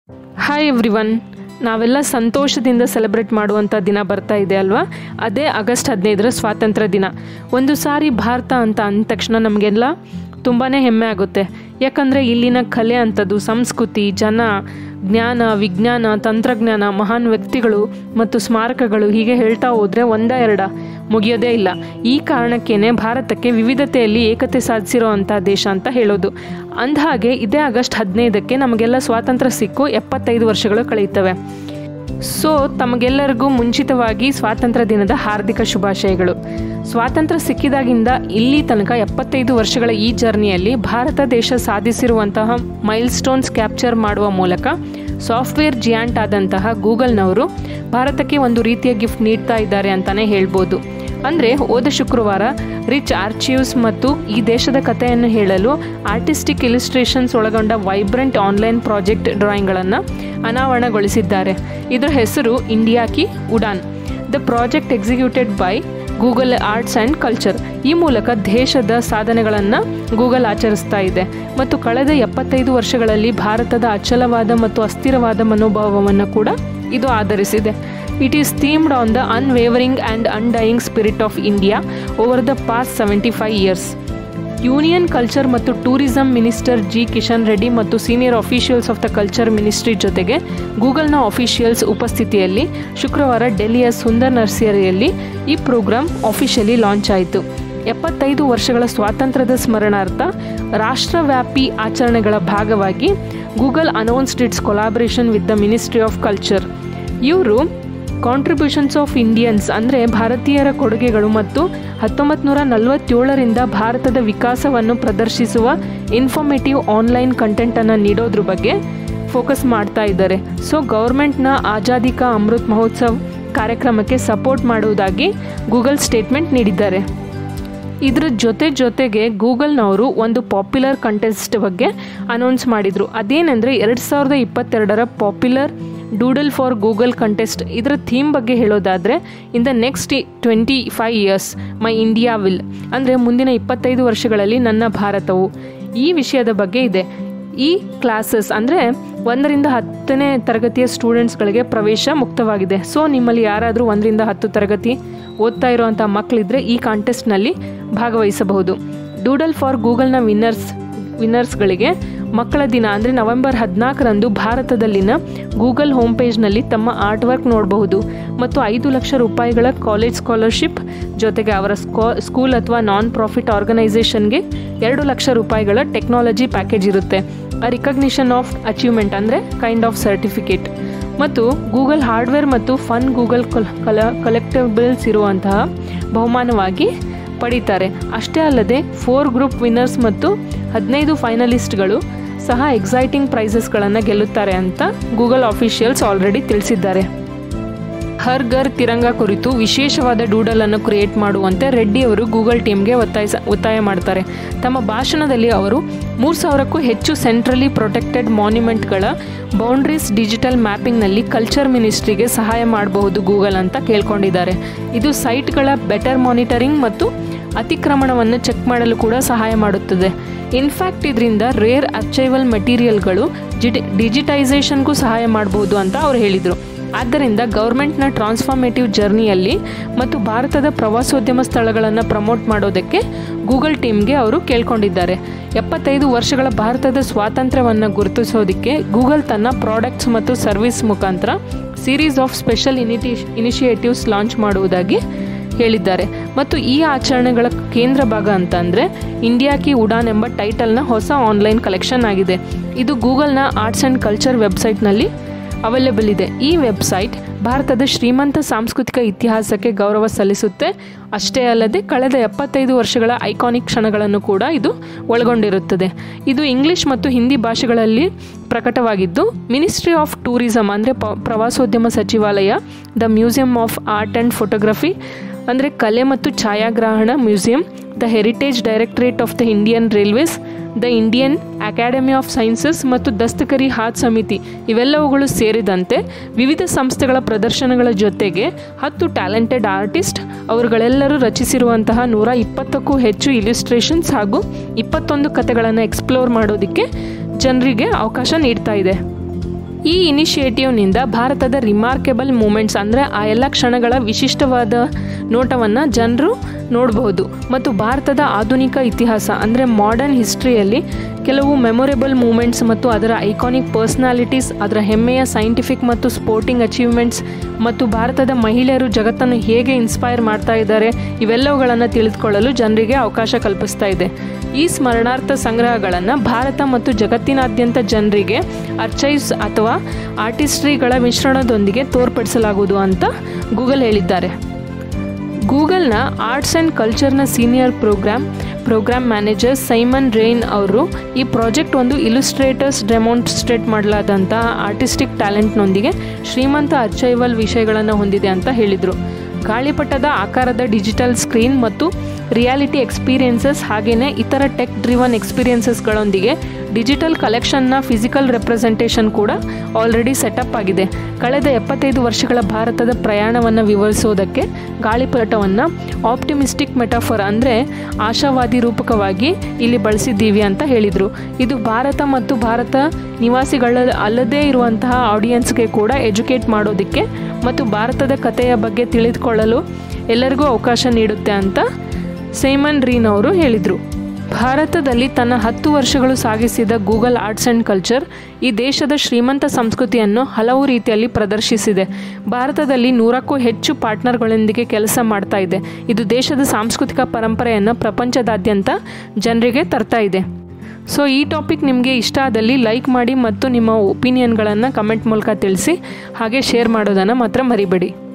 hi everyone ನಾವೆಲ್ಲ ಸಂತೋಷದಿಂದ celebrate ಮಾಡುವಂಥ ದಿನ ಬರ್ತಾ ಇದೆ ಅಲ್ವಾ ಅದೇ ಆಗಸ್ಟ್ ಹದಿನೈದರ ಸ್ವಾತಂತ್ರ್ಯ ದಿನ ಒಂದು ಸಾರಿ ಭಾರತ ಅಂತ ಅಂದ ತಕ್ಷಣ ನಮಗೆಲ್ಲ ತುಂಬಾ ಹೆಮ್ಮೆ ಆಗುತ್ತೆ ಯಾಕಂದರೆ ಇಲ್ಲಿನ ಕಲೆ ಅಂಥದ್ದು ಸಂಸ್ಕೃತಿ ಜನ ಜ್ಞಾನ ವಿಜ್ಞಾನ ತಂತ್ರಜ್ಞಾನ ಮಹಾನ್ ವ್ಯಕ್ತಿಗಳು ಮತ್ತು ಸ್ಮಾರಕಗಳು ಹೀಗೆ ಹೇಳ್ತಾ ಹೋದರೆ ಒಂದ ಎರಡ ಮುಗಿಯೋದೇ ಇಲ್ಲ ಈ ಕಾರಣಕ್ಕೇನೆ ಭಾರತಕ್ಕೆ ವಿವಿಧತೆಯಲ್ಲಿ ಏಕತೆ ಸಾಧಿಸಿರೋ ಅಂಥ ದೇಶ ಅಂತ ಹೇಳೋದು ಅಂದಹಾಗೆ ಇದೇ ಆಗಸ್ಟ್ ಹದಿನೈದಕ್ಕೆ ನಮಗೆಲ್ಲ ಸ್ವಾತಂತ್ರ್ಯ ಸಿಕ್ಕು ಎಪ್ಪತ್ತೈದು ವರ್ಷಗಳು ಕಳೆಯುತ್ತವೆ ಸೊ ತಮಗೆಲ್ಲರಿಗೂ ಮುಂಚಿತವಾಗಿ ಸ್ವಾತಂತ್ರ್ಯ ದಿನದ ಹಾರ್ದಿಕ ಶುಭಾಶಯಗಳು ಸ್ವಾತಂತ್ರ್ಯ ಸಿಕ್ಕಿದಾಗಿಂದ ಇಲ್ಲಿ ತನಕ ಎಪ್ಪತ್ತೈದು ವರ್ಷಗಳ ಈ ಜರ್ನಿಯಲ್ಲಿ ಭಾರತ ದೇಶ ಸಾಧಿಸಿರುವಂತಹ ಮೈಲ್ ಸ್ಟೋನ್ಸ್ ಕ್ಯಾಪ್ಚರ್ ಮಾಡುವ ಮೂಲಕ ಸಾಫ್ಟ್ವೇರ್ ಜಿಯಾಂಟ್ ಆದಂತಹ ಗೂಗಲ್ನವರು ಭಾರತಕ್ಕೆ ಒಂದು ರೀತಿಯ ಗಿಫ್ಟ್ ನೀಡ್ತಾ ಇದ್ದಾರೆ ಅಂತಲೇ ಹೇಳ್ಬೋದು ಅಂದರೆ ಹೋದ ಶುಕ್ರವಾರ ರಿಚ್ ಆರ್ಚಿವ್ಸ್ ಮತ್ತು ಈ ದೇಶದ ಕಥೆಯನ್ನು ಹೇಳಲು ಆರ್ಟಿಸ್ಟಿಕ್ ಇಲಿಸ್ಟ್ರೇಷನ್ಸ್ ಒಳಗೊಂಡ ವೈಬ್ರೆಂಟ್ ಆನ್ಲೈನ್ ಪ್ರಾಜೆಕ್ಟ್ ಡ್ರಾಯಿಂಗ್ಗಳನ್ನು ಅನಾವರಣಗೊಳಿಸಿದ್ದಾರೆ ಇದರ ಹೆಸರು India Ki Udaan the project executed by Google arts and culture ಈ ಮೂಲಕ ದೇಶದ ಸಾಧನೆಗಳನ್ನು ಗೂಗಲ್ ಆಚರಿಸ್ತಾ ಇದೆ ಮತ್ತು ಕಳೆದ ಎಪ್ಪತ್ತೈದು ವರ್ಷಗಳಲ್ಲಿ ಭಾರತದ ಅಚಲವಾದ ಮತ್ತು ಅಸ್ಥಿರವಾದ ಮನೋಭಾವವನ್ನು ಕೂಡ ಇದು ಆಧರಿಸಿದೆ it is themed on the unwavering and undying spirit of India over the past seventy five years union culture ಮತ್ತು ಟೂರಿಸಂ ಮಿನಿಸ್ಟರ್ ಜಿ ಕಿಶನ್ ರೆಡ್ಡಿ ಮತ್ತು senior officials of the culture ministry ಜೊತೆಗೆ ಗೂಗಲ್ನ ಅಫಿಷಿಯಲ್ಸ್ ಉಪಸ್ಥಿತಿಯಲ್ಲಿ ಶುಕ್ರವಾರ ಡೆಲ್ಲಿಯ ಸುಂದರ್ ನರ್ಸರಿಯಲ್ಲಿ ಈ ಪ್ರೋಗ್ರಾಂ ಅಫಿಷಿಯಲಿ ಲಾಂಚ್ ಆಯಿತು ಎಪ್ಪತ್ತೈದು ವರ್ಷಗಳ ಸ್ವಾತಂತ್ರ್ಯದ ಸ್ಮರಣಾರ್ಥ ರಾಷ್ಟ್ರವ್ಯಾಪಿ ಆಚರಣೆಗಳ ಭಾಗವಾಗಿ Google announced its collaboration with the ministry of culture ಇವರು ಕಾಂಟ್ರಿಬ್ಯೂಷನ್ಸ್ ಆಫ್ ಇಂಡಿಯನ್ಸ್ ಅಂದರೆ ಭಾರತೀಯರ ಕೊಡುಗೆಗಳು ಮತ್ತು ಹತ್ತೊಂಬತ್ತು ನೂರ ನಲವತ್ತೇಳರಿಂದ ಭಾರತದ ವಿಕಾಸವನ್ನು ಪ್ರದರ್ಶಿಸುವ ಇನ್ಫಾರ್ಮೇಟಿವ್ ಆನ್ಲೈನ್ ಕಂಟೆಂಟನ್ನು ನೀಡೋದ್ರ ಬಗ್ಗೆ ಫೋಕಸ್ ಮಾಡ್ತಾ ಇದ್ದಾರೆ ಸೊ ಗೌರ್ಮೆಂಟ್ನ ಆಜಾದಿ ಕಾ ಅಮೃತ್ ಮಹೋತ್ಸವ್ ಕಾರ್ಯಕ್ರಮಕ್ಕೆ ಸಪೋರ್ಟ್ ಮಾಡುವುದಾಗಿ ಗೂಗಲ್ ಸ್ಟೇಟ್ಮೆಂಟ್ ನೀಡಿದ್ದಾರೆ ಇದರ ಜೊತೆ ಜೊತೆಗೆ ಗೂಗಲ್ನವರು ಒಂದು ಪಾಪ್ಯುಲರ್ ಕಂಟೆಸ್ಟ್ ಬಗ್ಗೆ ಅನೌನ್ಸ್ ಮಾಡಿದರು ಅದೇನೆಂದರೆ ಎರಡು ಸಾವಿರದ ಇಪ್ಪತ್ತೆರಡರ popular doodle for Google contest ಇದರ ಥೀಮ್ ಬಗ್ಗೆ ಹೇಳೋದಾದರೆ in the next twenty five years my India will ಅಂದರೆ ಮುಂದಿನ ಇಪ್ಪತ್ತೈದು ವರ್ಷಗಳಲ್ಲಿ ನನ್ನ ಭಾರತವು ಈ ವಿಷಯದ ಬಗ್ಗೆ ಇದೆ ಈ ಕ್ಲಾಸಸ್ ಅಂದರೆ ಒಂದರಿಂದ ಹತ್ತನೇ ತರಗತಿಯ ಸ್ಟೂಡೆಂಟ್ಸ್ಗಳಿಗೆ ಪ್ರವೇಶ ಮುಕ್ತವಾಗಿದೆ ಸೊ ನಿಮ್ಮಲ್ಲಿ ಯಾರಾದರೂ ಒಂದರಿಂದ ಹತ್ತು ತರಗತಿ ಓದ್ತಾ ಇರೋವಂಥ ಮಕ್ಕಳಿದ್ರೆ ಈ ಕಾಂಟೆಸ್ಟ್ನಲ್ಲಿ ಭಾಗವಹಿಸಬಹುದು ಡೂಡಲ್ ಫಾರ್ ಗೂಗಲ್ನ ವಿನ್ನರ್ಸ್ ವಿನ್ನರ್ಸ್ಗಳಿಗೆ ಮಕ್ಕಳ ದಿನ ಅಂದರೆ ನವೆಂಬರ್ ಹದಿನಾಲ್ಕರಂದು ಭಾರತದಲ್ಲಿನ ಗೂಗಲ್ ಹೋಮ್ ಪೇಜ್ನಲ್ಲಿ ತಮ್ಮ ಆರ್ಟ್ ವರ್ಕ್ ನೋಡಬಹುದು ಮತ್ತು ಐದು ಲಕ್ಷ ರೂಪಾಯಿಗಳ ಕಾಲೇಜ್ ಸ್ಕಾಲರ್ಶಿಪ್ ಜೊತೆಗೆ ಅವರ ಸ್ಕಾ ಸ್ಕೂಲ್ ಅಥವಾ ನಾನ್ ಪ್ರಾಫಿಟ್ ಆರ್ಗನೈಸೇಷನ್ಗೆ ಎರಡು ಲಕ್ಷ ರೂಪಾಯಿಗಳ ಟೆಕ್ನಾಲಜಿ ಪ್ಯಾಕೇಜ್ ಇರುತ್ತೆ ಆ ರಿಕಗ್ನಿಷನ್ ಆಫ್ ಅಚೀವ್ಮೆಂಟ್ ಅಂದರೆ ಕೈಂಡ್ ಆಫ್ ಸರ್ಟಿಫಿಕೇಟ್ ಮತ್ತು ಗೂಗಲ್ ಹಾರ್ಡ್ವೇರ್ ಮತ್ತು ಫನ್ ಗೂಗಲ್ ಕಲ ಕಲೆಕ್ಟಬಲ್ಸ್ ಇರುವಂತಹ ಬಹುಮಾನವಾಗಿ ಪಡೀತಾರೆ ಅಷ್ಟೇ ಅಲ್ಲದೆ ಫೋರ್ ಗ್ರೂಪ್ ವಿನ್ನರ್ಸ್ ಮತ್ತು ಹದಿನೈದು ಫೈನಲಿಸ್ಟ್ಗಳು ಸಹ ಎಕ್ಸೈಟಿಂಗ್ ಪ್ರೈಸಸ್ಗಳನ್ನು ಗೆಲ್ಲುತ್ತಾರೆ ಅಂತ ಗೂಗಲ್ ಆಫಿಷಿಯಲ್ಸ್ ಆಲ್ರೆಡಿ ತಿಳಿಸಿದ್ದಾರೆ ಹರ್ ಘರ್ ತಿರಂಗ ಕುರಿತು ವಿಶೇಷವಾದ ಡೂಡಲನ್ನು ಕ್ರಿಯೇಟ್ ಮಾಡುವಂತೆ ರೆಡ್ಡಿ ಅವರು ಗೂಗಲ್ ಟೀಮ್ಗೆ ಒತ್ತಾಯಿಸ ಒತ್ತಾಯ ಮಾಡ್ತಾರೆ ತಮ್ಮ ಭಾಷಣದಲ್ಲಿ ಅವರು ಮೂರು ಸಾವಿರಕ್ಕೂ ಹೆಚ್ಚು ಸೆಂಟ್ರಲಿ ಪ್ರೊಟೆಕ್ಟೆಡ್ ಮಾನ್ಯುಮೆಂಟ್ಗಳ ಬೌಂಡ್ರೀಸ್ ಡಿಜಿಟಲ್ ಮ್ಯಾಪಿಂಗ್ನಲ್ಲಿ ಕಲ್ಚರ್ ಮಿನಿಸ್ಟ್ರಿಗೆ ಸಹಾಯ ಮಾಡಬಹುದು ಗೂಗಲ್ ಅಂತ ಕೇಳ್ಕೊಂಡಿದ್ದಾರೆ ಇದು ಸೈಟ್ಗಳ ಬೆಟರ್ ಮಾನಿಟರಿಂಗ್ ಮತ್ತು ಅತಿಕ್ರಮಣವನ್ನು ಚೆಕ್ ಮಾಡಲು ಕೂಡ ಸಹಾಯ ಮಾಡುತ್ತದೆ ಇನ್ಫ್ಯಾಕ್ಟ್ ಇದರಿಂದ ರೇರ್ ಅಚೈವಲ್ ಮೆಟೀರಿಯಲ್ಗಳು ಜಿಟಿ ಡಿಜಿಟೈಸೇಷನ್ಗೂ ಸಹಾಯ ಮಾಡಬಹುದು ಅಂತ ಅವ್ರು ಹೇಳಿದರು ಆದ್ದರಿಂದ ಗೌರ್ಮೆಂಟ್ನ ಟ್ರಾನ್ಸ್ಫಾರ್ಮೇಟಿವ್ ಜರ್ನಿಯಲ್ಲಿ ಮತ್ತು ಭಾರತದ ಪ್ರವಾಸೋದ್ಯಮ ಸ್ಥಳಗಳನ್ನು ಪ್ರಮೋಟ್ ಮಾಡೋದಕ್ಕೆ ಗೂಗಲ್ ಟೀಮ್ಗೆ ಅವರು ಕೇಳ್ಕೊಂಡಿದ್ದಾರೆ ಎಪ್ಪತ್ತೈದು ವರ್ಷಗಳ ಭಾರತದ ಸ್ವಾತಂತ್ರ್ಯವನ್ನು ಗುರುತಿಸೋದಕ್ಕೆ ಗೂಗಲ್ ತನ್ನ ಪ್ರಾಡಕ್ಟ್ಸ್ ಮತ್ತು ಸರ್ವಿಸ್ ಮುಖಾಂತರ ಸೀರೀಸ್ ಆಫ್ ಸ್ಪೆಷಲ್ ಇನಿಟಿ ಇನಿಷಿಯೇಟಿವ್ಸ್ ಲಾಂಚ್ ಮಾಡುವುದಾಗಿ ಹೇಳಿದ್ದಾರೆ ಮತ್ತು ಈ ಆಚರಣೆಗಳ ಕೇಂದ್ರ ಭಾಗ ಅಂತಂದರೆ ಇಂಡಿಯಾ ಕಿ ಉಡಾನ್ ಎಂಬ ಟೈಟಲ್ನ ಹೊಸ ಆನ್ಲೈನ್ ಕಲೆಕ್ಷನ್ ಆಗಿದೆ ಇದು ಗೂಗಲ್ನ ಆರ್ಟ್ಸ್ ಆ್ಯಂಡ್ ಕಲ್ಚರ್ ವೆಬ್ಸೈಟ್ನಲ್ಲಿ ಅವೈಲೇಬಲ್ ಇದೆ ಈ ವೆಬ್ಸೈಟ್ ಭಾರತದ ಶ್ರೀಮಂತ ಸಾಂಸ್ಕೃತಿಕ ಇತಿಹಾಸಕ್ಕೆ ಗೌರವ ಸಲ್ಲಿಸುತ್ತೆ ಅಷ್ಟೇ ಅಲ್ಲದೆ ಕಳೆದ ಎಪ್ಪತ್ತೈದು ವರ್ಷಗಳ ಐಕಾನಿಕ್ ಕ್ಷಣಗಳನ್ನು ಕೂಡ ಇದು ಒಳಗೊಂಡಿರುತ್ತದೆ ಇದು ಇಂಗ್ಲಿಷ್ ಮತ್ತು ಹಿಂದಿ ಭಾಷೆಗಳಲ್ಲಿ ಪ್ರಕಟವಾಗಿದ್ದು ಮಿನಿಸ್ಟ್ರಿ ಆಫ್ ಟೂರಿಸಂ ಅಂದರೆ ಪ್ರವಾಸೋದ್ಯಮ ಸಚಿವಾಲಯ the museum of art and photography ಅಂದರೆ ಕಲೆ ಮತ್ತು ಛಾಯಾಗ್ರಹಣ museum the heritage directorate of the Indian railways the Indian academy of sciences ಮತ್ತು ದಸ್ತಕರಿ ಹಾತ್ ಸಮಿತಿ ಇವೆಲ್ಲವುಗಳು ಸೇರಿದಂತೆ ವಿವಿಧ ಸಂಸ್ಥೆಗಳ ಪ್ರದರ್ಶನಗಳ ಜೊತೆಗೆ ಹತ್ತು ಟ್ಯಾಲೆಂಟೆಡ್ ಆರ್ಟಿಸ್ಟ್ ಅವರುಗಳೆಲ್ಲರೂ ರಚಿಸಿರುವಂತಹ ನೂರ ಇಪ್ಪತ್ತಕ್ಕೂ ಹೆಚ್ಚು ಇಲಿಸ್ಟ್ರೇಷನ್ಸ್ ಹಾಗೂ ಇಪ್ಪತ್ತೊಂದು ಕಥೆಗಳನ್ನು ಎಕ್ಸ್ಪ್ಲೋರ್ ಮಾಡೋದಕ್ಕೆ ಜನರಿಗೆ ಅವಕಾಶ ನೀಡ್ತಾ ಇದೆ ಈ ಇನಿಷಿಯೇಟಿವ್ನಿಂದ ಭಾರತದ ರಿಮಾರ್ಕೆಬಲ್ ಮೂಮೆಂಟ್ಸ್ ಅಂದರೆ ಆ ಎಲ್ಲ ಕ್ಷಣಗಳ ವಿಶಿಷ್ಟವಾದ ನೋಟವನ್ನು ಜನರು ನೋಡಬಹುದು ಮತ್ತು ಭಾರತದ ಆಧುನಿಕ ಇತಿಹಾಸ ಅಂದರೆ ಮಾಡರ್ನ್ ಹಿಸ್ಟ್ರಿಯಲ್ಲಿ ಕೆಲವು ಮೆಮೊರೇಬಲ್ ಮೂಮೆಂಟ್ಸ್ ಮತ್ತು ಅದರ ಐಕಾನಿಕ್ ಪರ್ಸ್ನಾಲಿಟೀಸ್ ಅದರ ಹೆಮ್ಮೆಯ ಸೈಂಟಿಫಿಕ್ ಮತ್ತು ಸ್ಪೋರ್ಟಿಂಗ್ ಅಚೀವ್ಮೆಂಟ್ಸ್ ಮತ್ತು ಭಾರತದ ಮಹಿಳೆಯರು ಜಗತ್ತನ್ನು ಹೇಗೆ ಇನ್ಸ್ಪೈರ್ ಮಾಡ್ತಾ ಇದ್ದಾರೆ ಇವೆಲ್ಲವುಗಳನ್ನು ತಿಳಿದುಕೊಳ್ಳಲು ಜನರಿಗೆ ಅವಕಾಶ ಕಲ್ಪಿಸ್ತಾ ಇದೆ ಈ ಸ್ಮರಣಾರ್ಥ ಸಂಗ್ರಹಗಳನ್ನು ಭಾರತ ಮತ್ತು ಜಗತ್ತಿನಾದ್ಯಂತ ಜನರಿಗೆ ಅರ್ಚೈವ್ಸ್ ಅಥವಾ ಆರ್ಟಿಸ್ಟ್ರಿಗಳ ಮಿಶ್ರಣದೊಂದಿಗೆ ತೋರ್ಪಡಿಸಲಾಗುವುದು ಅಂತ ಗೂಗಲ್ ಹೇಳಿದ್ದಾರೆ ಗೂಗಲ್ನ ಆರ್ಟ್ಸ್ ಆ್ಯಂಡ್ ಕಲ್ಚರ್ನ senior program program manager Simon Rein ಅವರು ಈ ಪ್ರಾಜೆಕ್ಟ್ ಒಂದು ಇಲುಸ್ಟ್ರೇಟರ್ಸ್ ಡೆಮಾನ್ಸ್ಟ್ರೇಟ್ ಮಾಡಲಾದಂತಹ ಆರ್ಟಿಸ್ಟಿಕ್ ಟ್ಯಾಲೆಂಟ್ನೊಂದಿಗೆ ಶ್ರೀಮಂತ ಅರ್ಚೈವಲ್ ವಿಷಯಗಳನ್ನು ಹೊಂದಿದೆ ಅಂತ ಹೇಳಿದರು ಗಾಳಿಪಟದ ಆಕಾರದ ಡಿಜಿಟಲ್ ಸ್ಕ್ರೀನ್ ಮತ್ತು ರಿಯಾಲಿಟಿ ಎಕ್ಸ್ಪೀರಿಯನ್ಸಸ್ ಹಾಗೆಯೇ ಇತರ ಟೆಕ್ ಡ್ರಿವನ್ ಎಕ್ಸ್ಪೀರಿಯನ್ಸಸ್ಗಳೊಂದಿಗೆ ಡಿಜಿಟಲ್ ಕಲೆಕ್ಷನ್ನ ಫಿಸಿಕಲ್ ರೆಪ್ರೆಸೆಂಟೇಷನ್ ಕೂಡ ಆಲ್ರೆಡಿ ಸೆಟಪ್ ಆಗಿದೆ ಕಳೆದ ಎಪ್ಪತ್ತೈದು ವರ್ಷಗಳ ಭಾರತದ ಪ್ರಯಾಣವನ್ನು ವಿವರಿಸೋದಕ್ಕೆ ಗಾಳಿಪಟವನ್ನು ಆಪ್ಟಿಮಿಸ್ಟಿಕ್ ಮೆಟಾಫರ್ ಅಂದರೆ ಆಶಾವಾದಿ ರೂಪಕವಾಗಿ ಇಲ್ಲಿ ಬಳಸಿದ್ದೀವಿ ಅಂತ ಹೇಳಿದರು ಇದು ಭಾರತ ಮತ್ತು ಭಾರತ ನಿವಾಸಿಗಳ ಅಲ್ಲದೇ ಇರುವಂತಹ ಆಡಿಯನ್ಸ್ಗೆ ಕೂಡ ಎಜುಕೇಟ್ ಮಾಡೋದಕ್ಕೆ ಮತ್ತು ಭಾರತದ ಕಥೆಯ ಬಗ್ಗೆ ತಿಳಿದುಕೊಳ್ಳಲು ಎಲ್ಲರಿಗೂ ಅವಕಾಶ ನೀಡುತ್ತೆ ಅಂತ ಸೈಮನ್ ರೀನ್ ಅವರು ಹೇಳಿದರು ಭಾರತದಲ್ಲಿ ತನ್ನ ಹತ್ತು ವರ್ಷಗಳು ಸಾಗಿಸಿದ ಗೂಗಲ್ ಆರ್ಟ್ಸ್ ಆ್ಯಂಡ್ ಕಲ್ಚರ್ ಈ ದೇಶದ ಶ್ರೀಮಂತ ಸಂಸ್ಕೃತಿಯನ್ನು ಹಲವು ರೀತಿಯಲ್ಲಿ ಪ್ರದರ್ಶಿಸಿದೆ ಭಾರತದಲ್ಲಿ ನೂರಕ್ಕೂ ಹೆಚ್ಚು ಪಾರ್ಟ್ನರ್ಗಳೊಂದಿಗೆ ಕೆಲಸ ಮಾಡ್ತಾ ಇದೆ ಇದು ದೇಶದ ಸಾಂಸ್ಕೃತಿಕ ಪರಂಪರೆಯನ್ನು ಪ್ರಪಂಚದಾದ್ಯಂತ ಜನರಿಗೆ ತರ್ತಾ ಇದೆ ಸೊ ಈ ಟಾಪಿಕ್ ನಿಮಗೆ ಇಷ್ಟ ಆದಲ್ಲಿ ಲೈಕ್ ಮಾಡಿ ಮತ್ತು ನಿಮ್ಮ ಒಪಿನಿಯನ್ಗಳನ್ನು ಕಮೆಂಟ್ ಮೂಲಕ ತಿಳಿಸಿ ಹಾಗೆ ಶೇರ್ ಮಾಡೋದನ್ನು ಮಾತ್ರ ಮರಿಬೇಡಿ